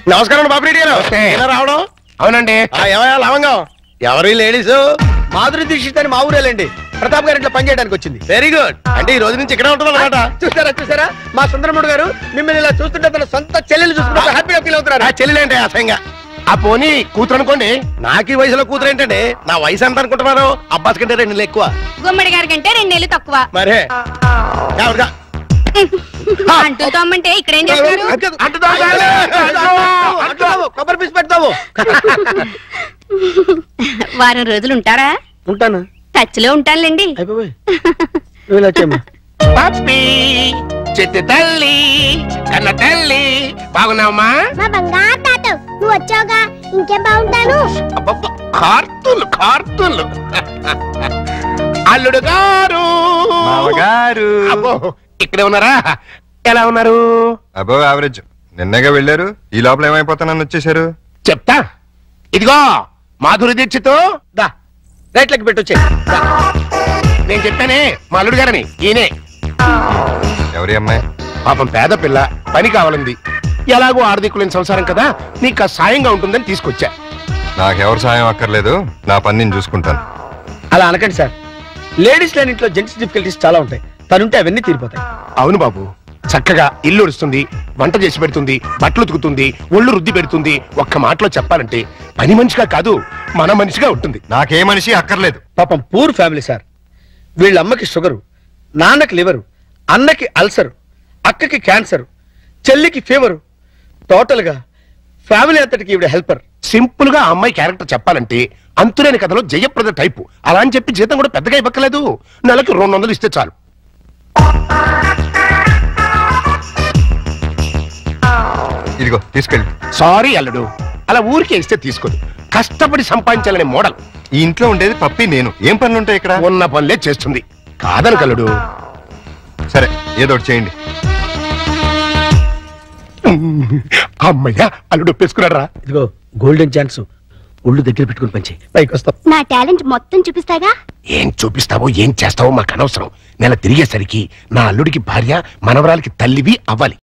నమస్కారం బాబు రెడ్డి గారు నమస్తే. ఎలా రావడం అవునండి ఆ, ఏమయ్యా లవంగం ఎవరి లేడీస్ మాధురి దీక్షిత్ అని మా ఊరేలండి ప్రతాప్ గారి ఇంట్లో పనిచేయడానికి వచ్చింది వెరీ గుడ్ అంటే ఈ రోజు నుంచి ఇక్కడే ఉంటుంది అనమాట చూసారా చూసారా మా సుందరముడు గారు మిమ్మల్ని ఇలా చూస్తుంటే తన సొంత చెల్లెలు చూసుకుంటే హ్యాపీగా ఫీల్ అవుతున్నారు ఆ చెల్లెలంటే అసహ్యంగా ఆ పోనీ కూతురు అనుకోండి నాకు ఈ వయసులో కూతురు ఏంటండి నా వయసు ఎంత అనుకుంటున్నారు అబ్బాస్ కంటే రెండు నెలలు ఎక్కువ గుమ్మడి గారి కంటే రెండేళ్ళు తక్కువ మరే ఎవరిగా? అంటూ తమ్మంటే ఇక్కడ ఏం చేస్తున్నారు అంటు- అంటుతావు, కొబ్బరి పీసు పెడతావు వారం రోజులు ఉంటారా ఉంటాను టచ్ లో ఉంటానులేండి అయిపోయి నువ్వు ఇలా వచ్చేయమ్మా. పప్పి చెట్టు తల్లి కన్న తల్లి బాగున్నావమ్మా మా బంగారు తాత నువ్వు వచ్చావుగా ఇంకేం బాగుంటాను అబ్బబ్బ, కార్తూలు కార్తూలు అల్లుడు గారు మామగారు అబ్బో ఇక్కడే ఉన్నారా ఎలా ఉన్నారు అబో యావరేజ్ నిన్నగా వెళ్ళారు ఈ లోపల ఏమైపోతానని వచ్చేసారు చెప్తా ఇదిగో మాధురి దీక్షితో దా రైట్లకి పెట్టొచ్చే నేను చెప్పానే మా అల్లుడు గారని ఈయనే ఎవరి అమ్మాయి పాపం పేద పిల్ల పని కావాలంది ఎలాగో ఆర్థికులేని సంసారం కదా నీకు ఆ సాయంగా ఉంటుందని తీసుకొచ్చా నాకెవరు సాయం అక్కర్లేదు నా పని నేను చూసుకుంటాను అలా అనకండి సార్ లేడీస్ లేని ఇంట్లో జెంట్స్ డిఫికల్టీస్ చాలా ఉంటాయి తనుంటే అవన్నీ తీరిపోతాయి అవును బాబు చక్కగా ఇల్లు ఉడుస్తుంది వంట చేసి పెడుతుంది బట్టలు ఉతుకుతుంది ఒళ్ళు రుద్ది పెడుతుంది ఒక్క మాటలో చెప్పాలంటే పని మనిషిగా కాదు మన మనిషిగా ఉంటుంది నాకే మనిషి అక్కర్లేదు పాపం పూర్ ఫ్యామిలీ సార్ వీళ్ళ అమ్మకి షుగరు నాన్నకి లివరు అన్నకి అల్సరు అక్కకి క్యాన్సర్ చెల్లికి ఫీవరు టోటల్ గా ఫ్యామిలీ అంతటికి ఈవిడ హెల్పర్ సింపుల్ గా ఆ అమ్మాయి క్యారెక్టర్ చెప్పాలంటే అంతులేని కథలో జయప్రద టైపు అలా అని చెప్పి జీతం కూడా పెద్దగా ఇవ్వక్కలేదు నెలకు రెండు వందలు ఇస్తే చాలు ఇదిగో తీసుకెళ్ళి సారీ అల్లుడు అలా ఊరికే ఇస్తే తీసుకోదు కష్టపడి సంపాదించాలనే మోడల్ ఈ ఇంట్లో ఉండేది పప్పి నేను ఏం పనులు ఉంటాయి ఇక్కడ ఉన్న పనులే చేస్తుంది కాదని కల్లుడు సరే ఏదో ఒకటి చేయండి అమ్మయ్యా అల్లుడు ఒప్పేసుకున్నాడు రా ఇదిగో గోల్డెన్ ఛాన్స్ ఒళ్ళు దగ్గర పెట్టుకుని పంచి పైకి వస్తాం నా టాలెంట్ మొత్తం చూపిస్తాగా ఏం చూపిస్తావో ఏం చేస్తావో మాకు అనవసరం నెల తిరిగేసరికి నా అల్లుడికి భార్య మనవరాలకి తల్లివి అవ్వాలి